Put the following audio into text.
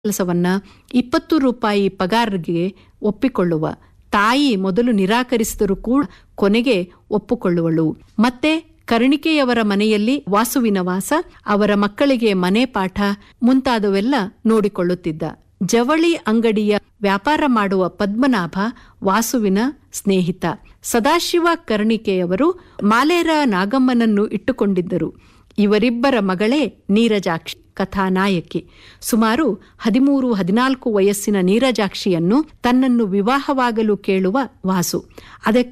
ಕೆಲಸವನ್ನ ಇಪ್ಪತ್ತು ರೂಪಾಯಿ ಪಗಾರ್ಗೆ ಒಪ್ಪಿಕೊಳ್ಳುವ ತಾಯಿ ಮೊದಲು ನಿರಾಕರಿಸಿದರೂ ಕೂಡ ಕೊನೆಗೆ ಒಪ್ಪುಕೊಳ್ಳುವಳು ಮತ್ತೆ ಕರ್ಣಿಕೆಯವರ ಮನೆಯಲ್ಲಿ ವಾಸುವಿನ ವಾಸ ಅವರ ಮಕ್ಕಳಿಗೆ ಮನೆ ಪಾಠ ಮುಂತಾದವೆಲ್ಲ ನೋಡಿಕೊಳ್ಳುತ್ತಿದ್ದ ಜವಳಿ ಅಂಗಡಿಯ ವ್ಯಾಪಾರ ಮಾಡುವ ಪದ್ಮನಾಭ ವಾಸುವಿನ ಸ್ನೇಹಿತ ಸದಾಶಿವ ಕರ್ಣಿಕೆಯವರು ಮಾಲೇರ ನಾಗಮ್ಮನನ್ನು ಇಟ್ಟುಕೊಂಡಿದ್ದರು ಇವರಿಬ್ಬರ ಮಗಳೇ ನೀರಜಾಕ್ಷಿ ಕಥಾನಾಯಕಿ ಸುಮಾರು ಹದಿಮೂರು ಹದಿನಾಲ್ಕು ವಯಸ್ಸಿನ ನೀರಜಾಕ್ಷಿಯನ್ನು ತನ್ನನ್ನು ವಿವಾಹವಾಗಲು ಕೇಳುವ ವಾಸು ಅದಕ್ಕೆ